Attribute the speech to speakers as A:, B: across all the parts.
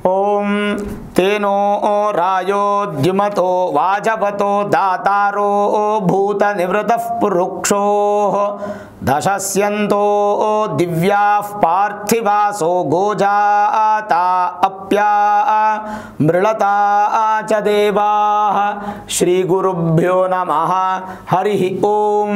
A: ಓಂ ತೇನೋ ರಾಯೋದ್ಯುಮತೋ ವಾಜಪತೋ ದಾತಾರೋ ಭೂತ ನಿವೃತ ಪುರುಕ್ಷೋ ದಶಸ್ಯಂತೋ ದಿವ್ಯಾ ಪಾರ್ಥಿವಾಸೋ ಗೋಜಾತ ಅಪ್ಯಾ ಮೃಳತಾ ಚ ದೇವಾ ಶ್ರೀ ಗುರುಭ್ಯೋ ನಮಃ ಹರಿ ಓಂ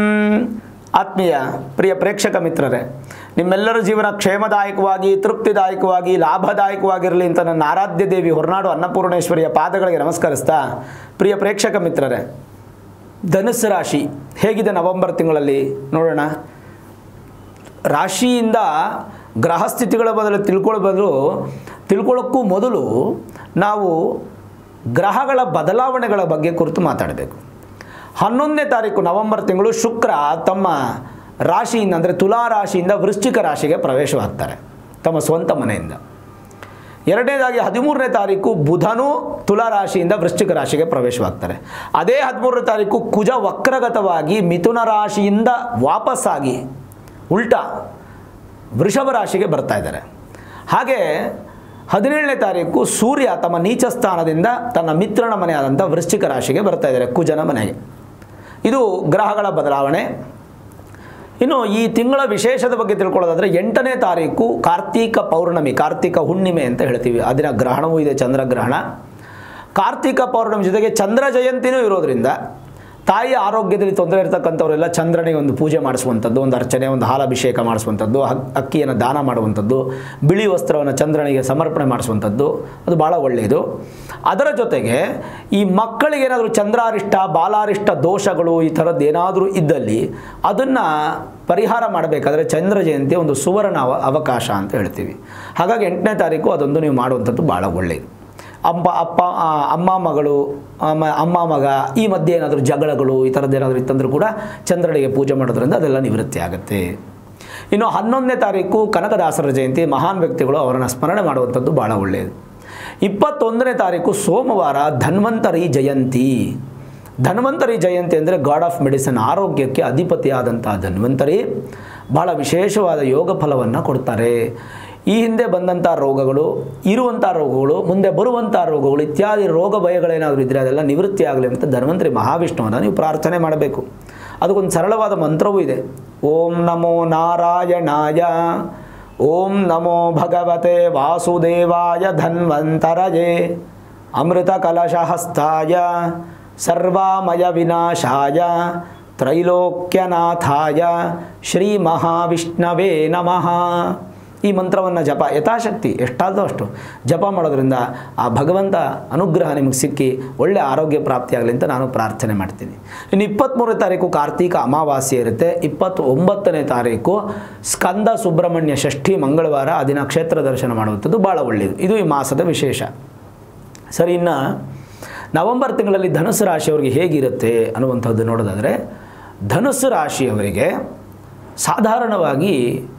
A: ಆತ್ಮೀಯ ಪ್ರಿಯ ಪ್ರೇಕ್ಷಕ ಮಿತ್ರರೇ ನಿಮ್ಮೆಲ್ಲರ ಜೀವನ ಕ್ಷೇಮದಾಯಕವಾಗಿ ತೃಪ್ತಿದಾಯಕವಾಗಿ ಲಾಭದಾಯಕವಾಗಿರಲಿ ಅಂತ ನನ್ನ ಆರಾಧ್ಯ ದೇವಿ ಹೊರನಾಡು ಅನ್ನಪೂರ್ಣೇಶ್ವರಿಯ ಪಾದಗಳಿಗೆ ನಮಸ್ಕರಿಸ್ತಾ ಪ್ರಿಯ ಪ್ರೇಕ್ಷಕ ಮಿತ್ರರೇ ಧನುಸ್ಸು ರಾಶಿ ಹೇಗಿದೆ ನವೆಂಬರ್ ತಿಂಗಳಲ್ಲಿ ನೋಡೋಣ ರಾಶಿಯಿಂದ ಗ್ರಹ ಸ್ಥಿತಿಗಳ ಬದಲು ತಿಳ್ಕೊಳ್ಳೋ ಬದಲು ತಿಳ್ಕೊಳ್ಳೋಕ್ಕೂ ಮೊದಲು ನಾವು ಗ್ರಹಗಳ ಬದಲಾವಣೆಗಳ ಬಗ್ಗೆ ಕುರಿತು ಮಾತಾಡಬೇಕು ಹನ್ನೊಂದನೇ ತಾರೀಕು ನವೆಂಬರ್ ತಿಂಗಳು ಶುಕ್ರ ತಮ್ಮ ರಾಶಿಯಿಂದ ಅಂದರೆ ತುಲಾ ರಾಶಿಯಿಂದ ವೃಶ್ಚಿಕ ರಾಶಿಗೆ ಪ್ರವೇಶವಾಗ್ತಾರೆ ತಮ್ಮ ಸ್ವಂತ ಮನೆಯಿಂದ ಎರಡನೇದಾಗಿ ಹದಿಮೂರನೇ ತಾರೀಕು ಬುಧನು ತುಲಾ ರಾಶಿಯಿಂದ ವೃಶ್ಚಿಕ ರಾಶಿಗೆ ಪ್ರವೇಶವಾಗ್ತಾರೆ ಅದೇ ಹದಿಮೂರನೇ ತಾರೀಕು ಕುಜ ವಕ್ರಗತವಾಗಿ ಮಿಥುನ ರಾಶಿಯಿಂದ ವಾಪಸ್ಸಾಗಿ ಉಲ್ಟಾ ವೃಷಭ ರಾಶಿಗೆ ಬರ್ತಾ ಇದ್ದಾರೆ ಹಾಗೆ ಹದಿನೇಳನೇ ತಾರೀಕು ಸೂರ್ಯ ತಮ್ಮ ನೀಚ ಸ್ಥಾನದಿಂದ ತನ್ನ ಮಿತ್ರನ ಮನೆಯಾದಂಥ ವೃಶ್ಚಿಕ ರಾಶಿಗೆ ಬರ್ತಾ ಇದ್ದಾರೆ ಕುಜನ ಮನೆಗೆ ಇದು ಗ್ರಹಗಳ ಬದಲಾವಣೆ ಇನ್ನು ಈ ತಿಂಗಳ ವಿಶೇಷದ ಬಗ್ಗೆ ತಿಳ್ಕೊಳ್ಳೋದಾದರೆ ಎಂಟನೇ ತಾರೀಕು ಕಾರ್ತೀಕ ಪೌರ್ಣಮಿ ಕಾರ್ತೀಕ ಹುಣ್ಣಿಮೆ ಅಂತ ಹೇಳ್ತೀವಿ ಆ ದಿನ ಗ್ರಹಣವೂ ಇದೆ ಚಂದ್ರಗ್ರಹಣ ಕಾರ್ತೀಕ ಪೌರ್ಣಮಿ ಜೊತೆಗೆ ಚಂದ್ರ ಜಯಂತಿನೂ ಇರೋದ್ರಿಂದ ತಾಯಿಯ ಆರೋಗ್ಯದಲ್ಲಿ ತೊಂದರೆ ಇರ್ತಕ್ಕಂಥವರೆಲ್ಲ ಚಂದ್ರನಿಗೆ ಒಂದು ಪೂಜೆ ಮಾಡಿಸುವಂಥದ್ದು ಒಂದು ಅರ್ಚನೆ ಒಂದು ಹಾಲಾಭಿಷೇಕ ಮಾಡಿಸುವಂಥದ್ದು ಹಕ್- ಅಕ್ಕಿಯನ್ನು ದಾನ ಮಾಡುವಂಥದ್ದು ಬಿಳಿ ವಸ್ತ್ರವನ್ನು ಚಂದ್ರನಿಗೆ ಸಮರ್ಪಣೆ ಮಾಡಿಸುವಂಥದ್ದು ಅದು ಭಾಳ ಒಳ್ಳೆಯದು ಅದರ ಜೊತೆಗೆ ಈ ಮಕ್ಕಳಿಗೆ ಏನಾದರೂ ಚಂದ್ರಾರಿಷ್ಟ ಬಾಲಾರಿಷ್ಟ ದೋಷಗಳು ಈ ಥರದ್ದು ಏನಾದರೂ ಇದ್ದಲ್ಲಿ ಅದನ್ನು ಪರಿಹಾರ ಮಾಡಬೇಕಾದ್ರೆ ಚಂದ್ರ ಜಯಂತಿ ಒಂದು ಸುವರ್ಣ ಅವ ಅವಕಾಶ ಅಂತ ಹೇಳ್ತೀವಿ ಹಾಗಾಗಿ ಎಂಟನೇ ತಾರೀಕು ಅದೊಂದು ನೀವು ಮಾಡುವಂಥದ್ದು ಭಾಳ ಒಳ್ಳೆಯದು ಅಪ್ಪ ಅಪ್ಪ ಆ, ಅಮ್ಮ ಮಗಳು ಅಮ್ಮ ಅಮ್ಮ ಮಗ ಈ ಮಧ್ಯೆ ಏನಾದರೂ ಜಗಳಗಳು ಈ ಥರದ್ದು ಏನಾದರೂ ಇತ್ತಂದ್ರೂ ಕೂಡ ಚಂದ್ರನಿಗೆ ಪೂಜೆ ಮಾಡೋದ್ರಿಂದ ಅದೆಲ್ಲ ನಿವೃತ್ತಿ ಆಗುತ್ತೆ ಇನ್ನು ಹನ್ನೊಂದನೇ ತಾರೀಕು ಕನಕದಾಸರ ಜಯಂತಿ ಮಹಾನ್ ವ್ಯಕ್ತಿಗಳು ಅವರನ್ನು ಸ್ಮರಣೆ ಮಾಡುವಂಥದ್ದು ಭಾಳ ಒಳ್ಳೆಯದು ಇಪ್ಪತ್ತೊಂದನೇ ತಾರೀಕು ಸೋಮವಾರ ಧನ್ವಂತರಿ ಜಯಂತಿ ಧನ್ವಂತರಿ ಜಯಂತಿ ಅಂದರೆ ಗಾಡ್ ಆಫ್ ಮೆಡಿಸಿನ್ ಆರೋಗ್ಯಕ್ಕೆ ಅಧಿಪತಿಯಾದಂಥ ಧನ್ವಂತರಿ ಬಹಳ ವಿಶೇಷವಾದ ಯೋಗ ಫಲವನ್ನು ಕೊಡ್ತಾರೆ ಈ ಹಿಂದೆ ಬಂದಂಥ ರೋಗಗಳು ಇರುವಂಥ ರೋಗಗಳು ಮುಂದೆ ಬರುವಂಥ ರೋಗಗಳು ಇತ್ಯಾದಿ ರೋಗ ಭಯಗಳೇನಾದರೂ ಇದ್ದರೆ ಅದೆಲ್ಲ ನಿವೃತ್ತಿ ಆಗಲಿ ಅಂತ ಧನ್ವಂತರಿ ಮಹಾವಿಷ್ಣುವನ್ನು ನೀವು ಪ್ರಾರ್ಥನೆ ಮಾಡಬೇಕು ಅದಕ್ಕೊಂದು ಸರಳವಾದ ಮಂತ್ರವೂ ಇದೆ ಓಂ ನಮೋ ನಾರಾಯಣಾಯ ಓಂ ನಮೋ ಭಗವತೆ ವಾಸುದೇವಾಯ ಧನ್ವಂತರಯೇ ಅಮೃತ ಕಲಶಹಸ್ತಾಯ ಸರ್ವಾಮಯ ವಿನಾಶಾಯ ತ್ರೈಲೋಕ್ಯನಾಥಾಯ ಶ್ರೀ ಮಹಾವಿಷ್ಣವೇ ನಮಃ ಈ ಮಂತ್ರವನ್ನು ಜಪ ಯಥಾಶಕ್ತಿ ಎಷ್ಟಾದೋ ಅಷ್ಟು ಜಪ ಮಾಡೋದ್ರಿಂದ ಆ ಭಗವಂತ ಅನುಗ್ರಹ ನಿಮಗೆ ಸಿಕ್ಕಿ ಒಳ್ಳೆಯ ಆರೋಗ್ಯ ಪ್ರಾಪ್ತಿಯಾಗಲಿ ಅಂತ ನಾನು ಪ್ರಾರ್ಥನೆ ಮಾಡ್ತೀನಿ ಇನ್ನು ಇಪ್ಪತ್ತ್ಮೂರನೇ ತಾರೀಕು ಕಾರ್ತೀಕ ಅಮಾವಾಸ್ಯೆ ಇರುತ್ತೆ ಇಪ್ಪತ್ತೊಂಬತ್ತನೇ ತಾರೀಕು ಸ್ಕಂದ ಸುಬ್ರಹ್ಮಣ್ಯ ಷಷ್ಠಿ ಮಂಗಳವಾರ ಆ ದಿನ ಕ್ಷೇತ್ರ ದರ್ಶನ ಮಾಡುವಂಥದ್ದು ಭಾಳ ಒಳ್ಳೆಯದು ಇದು ಈ ಮಾಸದ ವಿಶೇಷ ಸರಿ ಇನ್ನು ನವೆಂಬರ್ ತಿಂಗಳಲ್ಲಿ ಧನುಸ್ಸು ರಾಶಿಯವರಿಗೆ ಹೇಗಿರುತ್ತೆ ಅನ್ನುವಂಥದ್ದು ನೋಡೋದಾದರೆ ಧನುಸ್ಸು ರಾಶಿಯವರಿಗೆ ಸಾಧಾರಣವಾಗಿ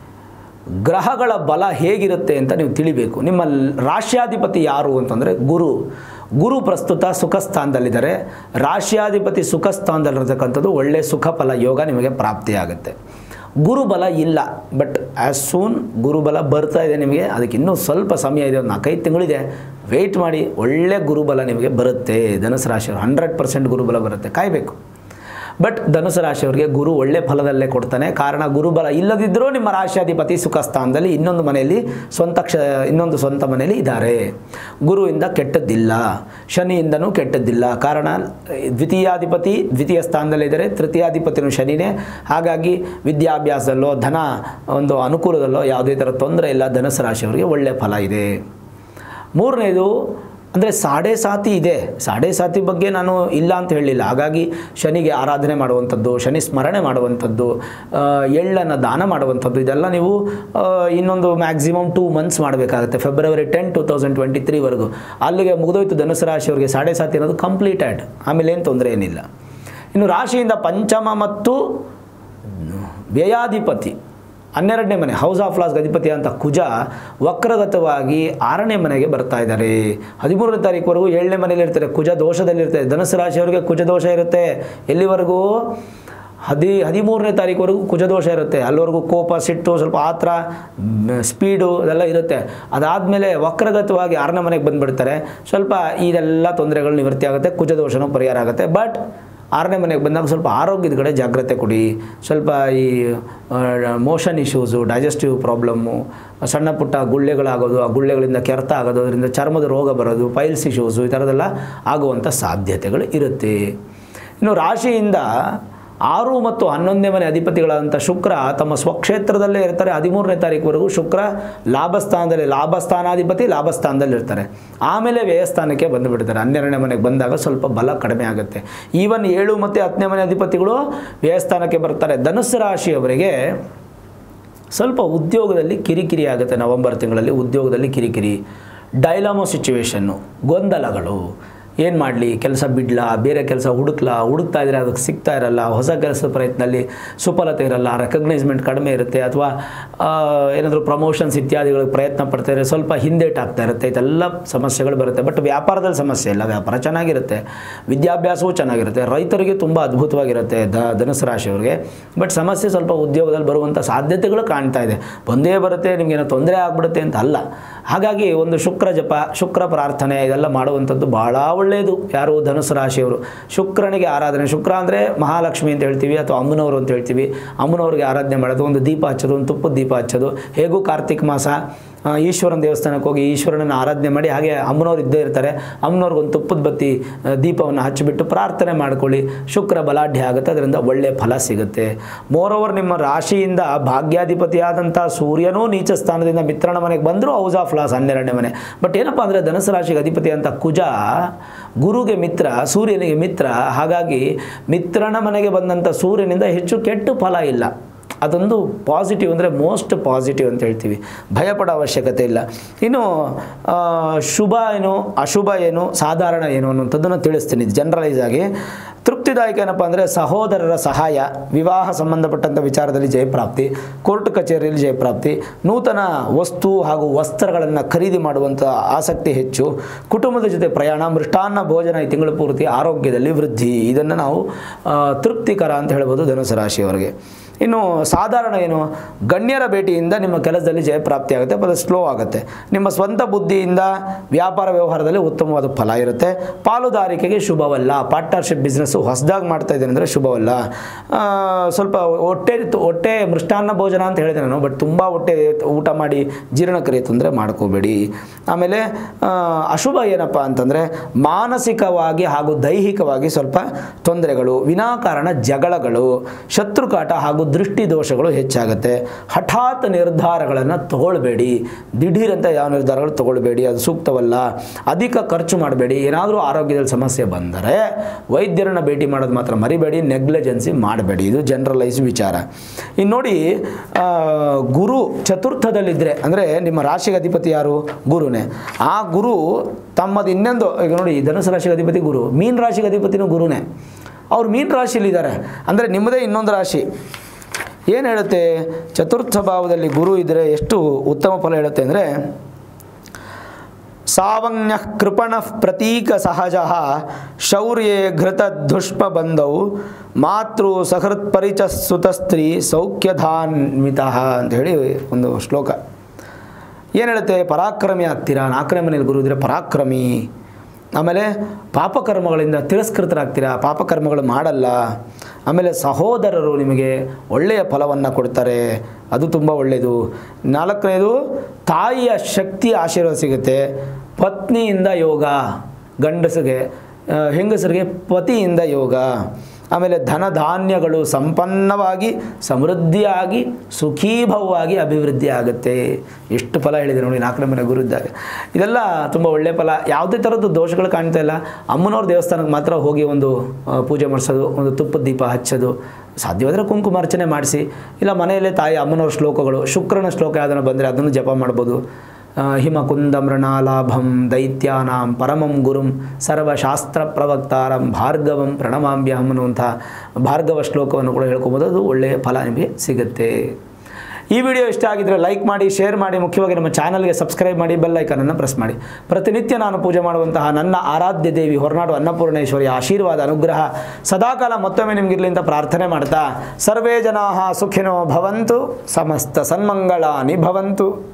A: ಗ್ರಹಗಳ ಬಲ ಹೇಗಿರುತ್ತೆ ಅಂತ ನೀವು ತಿಳಿಬೇಕು ನಿಮ್ಮ ಲ್- ರಾಶ್ಯಾಧಿಪತಿ ಯಾರು ಅಂತಂದರೆ ಗುರು ಗುರು ಪ್ರಸ್ತುತ ಸುಖ ಸ್ಥಾನದಲ್ಲಿದ್ದಾರೆ ರಾಶ್ಯಾಧಿಪತಿ ಸುಖ ಸ್ಥಾನದಲ್ಲಿರ್ತಕ್ಕಂಥದ್ದು ಒಳ್ಳೆಯ ಸುಖ ಫಲ ಯೋಗ ನಿಮಗೆ ಪ್ರಾಪ್ತಿಯಾಗುತ್ತೆ ಗುರುಬಲ ಇಲ್ಲ ಬಟ್ ಆ್ಯಸ್ ಸೂನ್ ಗುರುಬಲ ಬರ್ತಾ ಇದೆ ನಿಮಗೆ ಅದಕ್ಕೆ ಇನ್ನೂ ಸ್ವಲ್ಪ ಸಮಯ ಇದೆ ಒಂದು ನಾಲ್ಕೈದು ತಿಂಗಳಿದೆ ವೆಯ್ಟ್ ಮಾಡಿ ಒಳ್ಳೆ ಗುರುಬಲ ನಿಮಗೆ ಬರುತ್ತೆ ಧನುಸು ರಾಶಿಯವರು ಹಂಡ್ರೆಡ್ ಪರ್ಸೆಂಟ್ ಗುರುಬಲ ಬರುತ್ತೆ ಕಾಯಬೇಕು ಬಟ್ ಧನುಸು ರಾಶಿಯವರಿಗೆ ಗುರು ಒಳ್ಳೆ ಫಲದಲ್ಲೇ ಕೊಡ್ತಾನೆ ಕಾರಣ ಗುರುಬಲ ಇಲ್ಲದಿದ್ದರೂ ನಿಮ್ಮ ರಾಶಿಯಾಧಿಪತಿ ಸುಖ ಸ್ಥಾನದಲ್ಲಿ ಇನ್ನೊಂದು ಮನೆಯಲ್ಲಿ ಸ್ವಂತ ಕ್ಷ ಇನ್ನೊಂದು ಸ್ವಂತ ಮನೆಯಲ್ಲಿ ಇದ್ದಾರೆ ಗುರುವಿಂದ ಕೆಟ್ಟದ್ದಿಲ್ಲ ಶನಿಯಿಂದನೂ ಕೆಟ್ಟದ್ದಿಲ್ಲ ಕಾರಣ ದ್ವಿತೀಯಾಧಿಪತಿ ದ್ವಿತೀಯ ಸ್ಥಾನದಲ್ಲಿದ್ದಾರೆ ತೃತೀಯಾಧಿಪತಿನೂ ಶನಿನೇ ಹಾಗಾಗಿ ವಿದ್ಯಾಭ್ಯಾಸದಲ್ಲೋ ಧನ ಒಂದು ಅನುಕೂಲದಲ್ಲೋ ಯಾವುದೇ ಥರ ತೊಂದರೆ ಇಲ್ಲ ಧನುಸು ರಾಶಿಯವರಿಗೆ ಒಳ್ಳೆಯ ಫಲ ಇದೆ ಮೂರನೇದು ಅಂದರೆ ಸಾಡೆ ಸಾತಿ ಇದೆ ಸಾಡೆ ಸಾತಿ ಬಗ್ಗೆ ನಾನು ಇಲ್ಲ ಅಂತ ಹೇಳಲಿಲ್ಲ ಹಾಗಾಗಿ ಶನಿಗೆ ಆರಾಧನೆ ಮಾಡುವಂಥದ್ದು ಶನಿ ಸ್ಮರಣೆ ಮಾಡುವಂಥದ್ದು ಆ, ಎಳ್ಳನ್ನು ದಾನ ಮಾಡುವಂಥದ್ದು ಇದೆಲ್ಲ ನೀವು ಆ, ಇನ್ನೊಂದು ಮ್ಯಾಕ್ಸಿಮಮ್ ಟೂ ಮಂತ್ಸ್ ಮಾಡಬೇಕಾಗುತ್ತೆ February ten two thousand twenty ತ್ರೀವರೆಗೂ ಅಲ್ಲಿಗೆ ಮುಗಿದೋಯ್ತು ಧನುಸು ರಾಶಿಯವರಿಗೆ ಸಾಡೆ ಸಾತಿ ಅನ್ನೋದು ಕಂಪ್ಲೀಟೆಡ್ ಆಮೇಲೆ ಏನು ತೊಂದರೆ ಏನಿಲ್ಲ ಇನ್ನು ರಾಶಿಯಿಂದ ಪಂಚಮ ಮತ್ತು ವ್ಯಯಾಧಿಪತಿ ಹನ್ನೆರಡನೇ ಮನೆ ಹೌಸ್ ಆಫ್ ಲಾಸ್ ಅಧಿಪತಿ ಅಂತ ಕುಜ ವಕ್ರಗತವಾಗಿ ಆರನೇ ಮನೆಗೆ ಬರ್ತಾ ಇದ್ದಾರೆ ಹದಿಮೂರನೇ ತಾರೀಕುವರೆಗೂ ಏಳನೇ ಮನೆಯಲ್ಲಿ ಇರ್ತಾರೆ ಕುಜ ದೋಷದಲ್ಲಿರ್ತಾರೆ ಧನುಸು ರಾಶಿಯವರಿಗೆ ಕುಜ ದೋಷ ಇರುತ್ತೆ ಎಲ್ಲಿವರೆಗೂ ಹದಿ ಹದಿಮೂರನೇ ತಾರೀಕುವರೆಗೂ ಕುಜದೋಷ ಇರುತ್ತೆ ಅಲ್ಲಿವರೆಗೂ ಕೋಪ ಸಿಟ್ಟು ಸ್ವಲ್ಪ ಆತ್ರ ಸ್ಪೀಡು ಅದೆಲ್ಲ ಇರುತ್ತೆ ಅದಾದಮೇಲೆ ವಕ್ರಗತವಾಗಿ ಆರನೇ ಮನೆಗೆ ಬಂದುಬಿಡ್ತಾರೆ ಸ್ವಲ್ಪ ಇದೆಲ್ಲ ತೊಂದರೆಗಳು ನಿವೃತ್ತಿ ಆಗುತ್ತೆ ಕುಜದೋಷನೂ ಪರಿಹಾರ ಆಗುತ್ತೆ ಬಟ್ ಆರನೇ ಮನೆಗೆ ಬಂದಾಗ ಸ್ವಲ್ಪ ಆರೋಗ್ಯದ ಕಡೆ ಜಾಗ್ರತೆ ಕೊಡಿ ಸ್ವಲ್ಪ ಈ ಮೋಷನ್ ಇಶ್ಯೂಸು ಡೈಜೆಸ್ಟಿವ್ ಪ್ರಾಬ್ಲಮ್ಮು ಸಣ್ಣ ಪುಟ್ಟ ಗುಳ್ಳೆಗಳಾಗೋದು ಆ ಗುಳ್ಳೆಗಳಿಂದ ಕೆರೆತ ಆಗೋದು ಅದರಿಂದ ಚರ್ಮದ ರೋಗ ಬರೋದು ಪೈಲ್ಸ್ ಇಶ್ಯೂಸು ಈ ಥರದ್ದೆಲ್ಲ ಆಗುವಂಥ ಸಾಧ್ಯತೆಗಳು ಇರುತ್ತೆ ಇನ್ನು ರಾಶಿಯಿಂದ ಆರು ಮತ್ತು ಹನ್ನೊಂದನೇ ಮನೆ ಅಧಿಪತಿಗಳಾದಂಥ ಶುಕ್ರ ತಮ್ಮ ಸ್ವಕ್ಷೇತ್ರದಲ್ಲೇ ಇರ್ತಾರೆ ಹದಿಮೂರನೇ ತಾರೀಕುವರೆಗೂ ಶುಕ್ರ ಲಾಭಸ್ಥಾನದಲ್ಲಿ ಲಾಭಸ್ಥಾನಾಧಿಪತಿ ಲಾಭಸ್ಥಾನದಲ್ಲಿ ಇರ್ತಾರೆ ಆಮೇಲೆ ವ್ಯಯಸ್ಥಾನಕ್ಕೆ ಬಂದುಬಿಡ್ತಾರೆ ಹನ್ನೆರಡನೇ ಮನೆಗೆ ಬಂದಾಗ ಸ್ವಲ್ಪ ಬಲ ಕಡಿಮೆ ಆಗುತ್ತೆ ಈವನ್ ಏಳು ಮತ್ತು ಹತ್ತನೇ ಮನೆ ಅಧಿಪತಿಗಳು ವ್ಯಯಸ್ಥಾನಕ್ಕೆ ಬರ್ತಾರೆ ಧನುಸ್ಸು ರಾಶಿಯವರಿಗೆ ಸ್ವಲ್ಪ ಉದ್ಯೋಗದಲ್ಲಿ ಕಿರಿಕಿರಿ ಆಗುತ್ತೆ ನವಂಬರ್ ತಿಂಗಳಲ್ಲಿ ಉದ್ಯೋಗದಲ್ಲಿ ಕಿರಿಕಿರಿ ಡೈಲಾಮೋ ಸಿಚುವೇಶನ್ನು ಗೊಂದಲಗಳು ಏನು ಮಾಡಲಿ ಕೆಲಸ ಬಿಡ್ಲಾ ಬೇರೆ ಕೆಲಸ ಹುಡುಕ್ಲಾ ಹುಡುಕ್ತಾ ಇದ್ರೆ ಅದಕ್ಕೆ ಸಿಗ್ತಾ ಇರಲ್ಲ ಹೊಸ ಕೆಲಸದ ಪ್ರಯತ್ನದಲ್ಲಿ ಸುಫಲತೆ ಇರಲ್ಲ ರೆಕಗ್ನೈಸ್ಮೆಂಟ್ ಕಡಿಮೆ ಇರುತ್ತೆ ಅಥವಾ ಏನಾದರೂ ಪ್ರಮೋಷನ್ಸ್ ಇತ್ಯಾದಿಗಳಿಗೆ ಪ್ರಯತ್ನ ಪಡ್ತಾ ಇದ್ರೆ ಸ್ವಲ್ಪ ಹಿಂದೇಟಾಗ್ತಾ ಇರುತ್ತೆ ಇದೆಲ್ಲ ಸಮಸ್ಯೆಗಳು ಬರುತ್ತೆ ಬಟ್ ವ್ಯಾಪಾರದಲ್ಲಿ ಸಮಸ್ಯೆ ಇಲ್ಲ ವ್ಯಾಪಾರ ಚೆನ್ನಾಗಿರುತ್ತೆ ವಿದ್ಯಾಭ್ಯಾಸವೂ ಚೆನ್ನಾಗಿರುತ್ತೆ ರೈತರಿಗೆ ತುಂಬ ಅದ್ಭುತವಾಗಿರುತ್ತೆ ದ ಧನುಸು ರಾಶಿಯವರಿಗೆ ಬಟ್ ಸಮಸ್ಯೆ ಸ್ವಲ್ಪ ಉದ್ಯೋಗದಲ್ಲಿ ಬರುವಂಥ ಸಾಧ್ಯತೆಗಳು ಕಾಣ್ತಾ ಇದೆ ಬಂದೇ ಬರುತ್ತೆ ನಿಮಗೇನೋ ತೊಂದರೆ ಆಗ್ಬಿಡುತ್ತೆ ಅಂತ ಅಲ್ಲ ಹಾಗಾಗಿ ಒಂದು ಶುಕ್ರ ಜಪ ಶುಕ್ರ ಪ್ರಾರ್ಥನೆ ಇದೆಲ್ಲ ಮಾಡುವಂಥದ್ದು ಭಾಳ ಒಳ್ಳೆಯದು ಯಾರು ಧನುಸು ರಾಶಿಯವರು ಶುಕ್ರನಿಗೆ ಆರಾಧನೆ ಶುಕ್ರ ಅಂದರೆ ಮಹಾಲಕ್ಷ್ಮಿ ಅಂತ ಹೇಳ್ತೀವಿ ಅಥವಾ ಅಮ್ಮನವರು ಅಂತ ಹೇಳ್ತೀವಿ ಅಮ್ಮನವ್ರಿಗೆ ಆರಾಧನೆ ಮಾಡೋದು ಒಂದು ದೀಪ ಹಚ್ಚೋದು ಒಂದು ತುಪ್ಪದ ದೀಪ ಹಚ್ಚೋದು ಹೇಗೂ ಕಾರ್ತಿಕ್ ಮಾಸ ಆ, ಈಶ್ವರನ ದೇವಸ್ಥಾನಕ್ಕೆ ಹೋಗಿ ಈಶ್ವರನನ್ನು ಆರಾಧನೆ ಮಾಡಿ ಹಾಗೆ ಅಮ್ಮನವ್ರು ಇದ್ದೇ ಇರ್ತಾರೆ ಅಮ್ಮನವ್ರಿಗೆ ಒಂದು ತುಪ್ಪದ ಬತ್ತಿ ಆ, ದೀಪವನ್ನು ಹಚ್ಚಿಬಿಟ್ಟು ಪ್ರಾರ್ಥನೆ ಮಾಡ್ಕೊಳ್ಳಿ ಶುಕ್ರ ಬಲಾಢ್ಯ ಆಗುತ್ತೆ ಅದರಿಂದ ಒಳ್ಳೆಯ ಫಲ ಸಿಗುತ್ತೆ ಮೋರೋವರ್ ನಿಮ್ಮ ರಾಶಿಯಿಂದ ಭಾಗ್ಯಾಧಿಪತಿಯಾದಂಥ ಸೂರ್ಯನೂ ನೀಚ ಸ್ಥಾನದಿಂದ ಮಿತ್ರನ ಮನೆಗೆ ಬಂದರೂ ಹೌಸ್ ಆಫ್ ಲಾಸ್ ಹನ್ನೆರಡನೇ ಮನೆ ಬಟ್ ಏನಪ್ಪ ಅಂದರೆ ಧನುಸು ರಾಶಿಗೆ ಅಧಿಪತಿ ಅಂತ ಕುಜ ಗುರುಗೆ ಮಿತ್ರ ಸೂರ್ಯನಿಗೆ ಮಿತ್ರ ಹಾಗಾಗಿ ಮಿತ್ರನ ಮನೆಗೆ ಬಂದಂಥ ಸೂರ್ಯನಿಂದ ಹೆಚ್ಚು ಕೆಟ್ಟ ಫಲ ಇಲ್ಲ ಅದೊಂದು ಪಾಸಿಟಿವ್ ಅಂದರೆ ಮೋಸ್ಟ್ ಪಾಸಿಟಿವ್ ಅಂತ ಹೇಳ್ತೀವಿ ಭಯಪಡೋ ಅವಶ್ಯಕತೆ ಇಲ್ಲ ಇನ್ನು ಆ, ಶುಭ ಏನು ಅಶುಭ ಏನು ಸಾಧಾರಣ ಏನು ಅನ್ನುವಂಥದ್ದನ್ನು ತಿಳಿಸ್ತೀನಿ ಜನರಲೈಸ್ ಆಗಿ ತೃಪ್ತಿದಾಯಕ ಏನಪ್ಪ ಅಂದರೆ ಸಹೋದರರ ಸಹಾಯ ವಿವಾಹ ಸಂಬಂಧಪಟ್ಟಂಥ ವಿಚಾರದಲ್ಲಿ ಜಯಪ್ರಾಪ್ತಿ ಕೋರ್ಟ್ ಕಚೇರಿಯಲ್ಲಿ ಜಯಪ್ರಾಪ್ತಿ ನೂತನ ವಸ್ತು ಹಾಗೂ ವಸ್ತ್ರಗಳನ್ನು ಖರೀದಿ ಮಾಡುವಂಥ ಆಸಕ್ತಿ ಹೆಚ್ಚು ಕುಟುಂಬದ ಜೊತೆ ಪ್ರಯಾಣ ಮೃಷ್ಟಾನ್ನ ಭೋಜನ ಈ ತಿಂಗಳು ಪೂರ್ತಿ ಆರೋಗ್ಯದಲ್ಲಿ ವೃದ್ಧಿ ಇದನ್ನು ನಾವು ಆ, ತೃಪ್ತಿಕರ ಅಂತ ಹೇಳ್ಬೋದು ಧನುಸು ರಾಶಿಯವರಿಗೆ ಇನ್ನು ಸಾಧಾರಣ ಏನು ಗಣ್ಯರ ಭೇಟಿಯಿಂದ ನಿಮ್ಮ ಕೆಲಸದಲ್ಲಿ ಜಯಪ್ರಾಪ್ತಿ ಆಗುತ್ತೆ ಬಟ್ ಸ್ಲೋ ಆಗುತ್ತೆ ನಿಮ್ಮ ಸ್ವಂತ ಬುದ್ಧಿಯಿಂದ ವ್ಯಾಪಾರ ವ್ಯವಹಾರದಲ್ಲಿ ಉತ್ತಮವಾದ ಫಲ ಇರುತ್ತೆ ಪಾಲುದಾರಿಕೆಗೆ ಶುಭವಲ್ಲ ಪಾರ್ಟ್ನರ್ಶಿಪ್ ಬಿಸ್ನೆಸ್ಸು ಹೊಸದಾಗಿ ಮಾಡ್ತಾ ಇದ್ದೇನೆ ಅಂದರೆ ಶುಭವಲ್ಲ ಆ, ಸ್ವಲ್ಪ ಹೊಟ್ಟೆ ಹೊಟ್ಟೆ ಮೃಷ್ಟಾನ್ನ ಭೋಜನ ಅಂತ ಹೇಳಿದೆ ನಾನು ಬಟ್ ತುಂಬ ಹೊಟ್ಟೆ ಊಟ ಮಾಡಿ ಜೀರ್ಣಕ್ರಿಯೆ ತೊಂದರೆ ಮಾಡ್ಕೋಬೇಡಿ ಆಮೇಲೆ ಆ, ಅಶುಭ ಏನಪ್ಪ ಅಂತಂದರೆ ಮಾನಸಿಕವಾಗಿ ಹಾಗೂ ದೈಹಿಕವಾಗಿ ಸ್ವಲ್ಪ ತೊಂದರೆಗಳು ವಿನಾಕಾರಣ ಜಗಳಗಳು ಶತ್ರುಕಾಟ ಹಾಗೂ ದೃಷ್ಟಿ ದೋಷಗಳು ಹೆಚ್ಚಾಗುತ್ತೆ ಹಠಾತ್ ನಿರ್ಧಾರಗಳನ್ನು ತಗೊಳ್ಬೇಡಿ ದಿಢೀರಂತ ಯಾವ ನಿರ್ಧಾರಗಳು ತಗೊಳ್ಬೇಡಿ ಅದು ಸೂಕ್ತವಲ್ಲ ಅಧಿಕ ಖರ್ಚು ಮಾಡಬೇಡಿ ಏನಾದರೂ ಆರೋಗ್ಯದಲ್ಲಿ ಸಮಸ್ಯೆ ಬಂದರೆ ವೈದ್ಯರನ್ನ ಭೇಟಿ ಮಾಡೋದು ಮಾತ್ರ ಮರಿಬೇಡಿ ನೆಗ್ಲೆಜೆನ್ಸಿ ಮಾಡಬೇಡಿ ಇದು ಜನರಲೈಸ್ ವಿಚಾರ ಇನ್ನು ನೋಡಿ ಆ, ಗುರು ಚತುರ್ಥದಲ್ಲಿದ್ದರೆ ಅಂದರೆ ನಿಮ್ಮ ರಾಶಿಗೆ ಅಧಿಪತಿ ಯಾರು ಗುರುನೇ ಆ ಗುರು ತಮ್ಮದು ಇನ್ನೊಂದು ಈಗ ನೋಡಿ ಧನುಸು ರಾಶಿಗೆ ಅಧಿಪತಿ ಗುರು ಮೀನ್ ರಾಶಿಗೆ ಅಧಿಪತಿನೂ ಗುರುನೇ ಅವ್ರು ಮೀನ್ ರಾಶಿಯಲ್ಲಿದ್ದಾರೆ ಅಂದರೆ ನಿಮ್ಮದೇ ಇನ್ನೊಂದು ರಾಶಿ ಏನು ಹೇಳುತ್ತೆ ಚತುರ್ಥ ಭಾವದಲ್ಲಿ ಗುರು ಇದ್ದರೆ ಎಷ್ಟು ಉತ್ತಮ ಫಲ ಹೇಳುತ್ತೆ ಅಂದರೆ ಸಾವನ್ಯ ಕೃಪಣ ಪ್ರತೀಕ ಸಹಜ ಶೌರ್ಯೇ ಘೃತ ಧುಷ್ಪ ಬಂಧೌ ಮಾತೃ ಸಹೃತ್ ಪರಿಚ ಸುತಸ್ತ್ರೀ ಸೌಖ್ಯಧಾನ್ವಿತ ಅಂತ ಹೇಳಿ ಒಂದು ಶ್ಲೋಕ ಏನು ಹೇಳುತ್ತೆ ಪರಾಕ್ರಮಿ ಆಗ್ತೀರಾ ನಾಲ್ಕನೇ ಮನೇಲಿ ಗುರು ಇದ್ದರೆ ಪರಾಕ್ರಮಿ ಆಮೇಲೆ ಪಾಪಕರ್ಮಗಳಿಂದ ತಿರಸ್ಕೃತರಾಗ್ತೀರಾ ಪಾಪಕರ್ಮಗಳು ಮಾಡಲ್ಲ ಆಮೇಲೆ ಸಹೋದರರು ನಿಮಗೆ ಒಳ್ಳೆಯ ಫಲವನ್ನು ಕೊಡ್ತಾರೆ ಅದು ತುಂಬ ಒಳ್ಳೆಯದು ನಾಲ್ಕನೇದು ತಾಯಿಯ ಶಕ್ತಿ ಆಶೀರ್ವಾದ ಸಿಗುತ್ತೆ ಪತ್ನಿಯಿಂದ ಯೋಗ ಗಂಡಸಿಗೆ ಆ, ಹೆಂಗಸರಿಗೆ ಪತಿಯಿಂದ ಯೋಗ ಆಮೇಲೆ ಧನ ಧಾನ್ಯಗಳು ಸಂಪನ್ನವಾಗಿ ಸಮೃದ್ಧಿಯಾಗಿ ಸುಖೀಭವವಾಗಿ ಅಭಿವೃದ್ಧಿ ಆಗುತ್ತೆ ಎಷ್ಟು ಫಲ ಹೇಳಿದೆ ನೋಡಿ ನಾಲ್ಕನೇ ಮನೆ ಗುರು ಇದ್ದಾಗ ಇದೆಲ್ಲ ತುಂಬ ಒಳ್ಳೆಯ ಫಲ ಯಾವುದೇ ಥರದ್ದು ದೋಷಗಳು ಕಾಣ್ತಾ ಇಲ್ಲ ಅಮ್ಮನವ್ರ ದೇವಸ್ಥಾನಕ್ಕೆ ಮಾತ್ರ ಹೋಗಿ ಒಂದು ಆ, ಪೂಜೆ ಮಾಡಿಸೋದು ಒಂದು ತುಪ್ಪದ ದೀಪ ಹಚ್ಚೋದು ಸಾಧ್ಯವಾದರೆ ಕುಂಕುಮಾರ್ಚನೆ ಮಾಡಿಸಿ ಇಲ್ಲ ಮನೆಯಲ್ಲೇ ತಾಯಿ ಅಮ್ಮನವ್ರ ಶ್ಲೋಕಗಳು ಶುಕ್ರನ ಶ್ಲೋಕ ಯಾವ್ದನ್ನ ಬಂದರೆ ಅದನ್ನು ಜಪ ಮಾಡ್ಬೋದು ಆ, ಹಿಮಕುಂದ ಮೃಣಾಲಾಭಂ ದೈತ್ಯಾನಾಂ ಪರಮಂ ಗುರುಂ ಸರ್ವಶಾಸ್ತ್ರ ಪ್ರವಕ್ತಾರಂ ಭಾರ್ಗವಂ ಪ್ರಣಮಾಂಬ್ಯಹಂ ಅನ್ನುವಂಥ ಭಾರ್ಗವ ಶ್ಲೋಕವನ್ನು ಕೂಡ ಹೇಳ್ಕೊಬೋದು ಅದು ಒಳ್ಳೆಯ ಫಲ ನಿಮಗೆ ಸಿಗುತ್ತೆ ಈ ವಿಡಿಯೋ ಇಷ್ಟ ಆಗಿದ್ರೆ ಲೈಕ್ ಮಾಡಿ ಶೇರ್ ಮಾಡಿ ಮುಖ್ಯವಾಗಿ ನಮ್ಮ ಚಾನಲ್ಗೆ ಸಬ್ಸ್ಕ್ರೈಬ್ ಮಾಡಿ ಬೆಲ್ ಐಕನನ್ನು ಪ್ರೆಸ್ ಮಾಡಿ ಪ್ರತಿನಿತ್ಯ ನಾನು ಪೂಜೆ ಮಾಡುವಂತಹ ನನ್ನ ಆರಾಧ್ಯ ದೇವಿ ಹೊರನಾಡು ಅನ್ನಪೂರ್ಣೇಶ್ವರಿಯ ಆಶೀರ್ವಾದ ಅನುಗ್ರಹ ಸದಾಕಾಲ ಮತ್ತೊಮ್ಮೆ ನಿಮಗಿರಲಿ ಅಂತ ಪ್ರಾರ್ಥನೆ ಮಾಡ್ತಾ ಸರ್ವೇ ಜನಾ ಸುಖಿನೋ ಭವಂತು ಸಮಸ್ತ ಸನ್ಮಂಗಳಾನಿ ಭವಂತು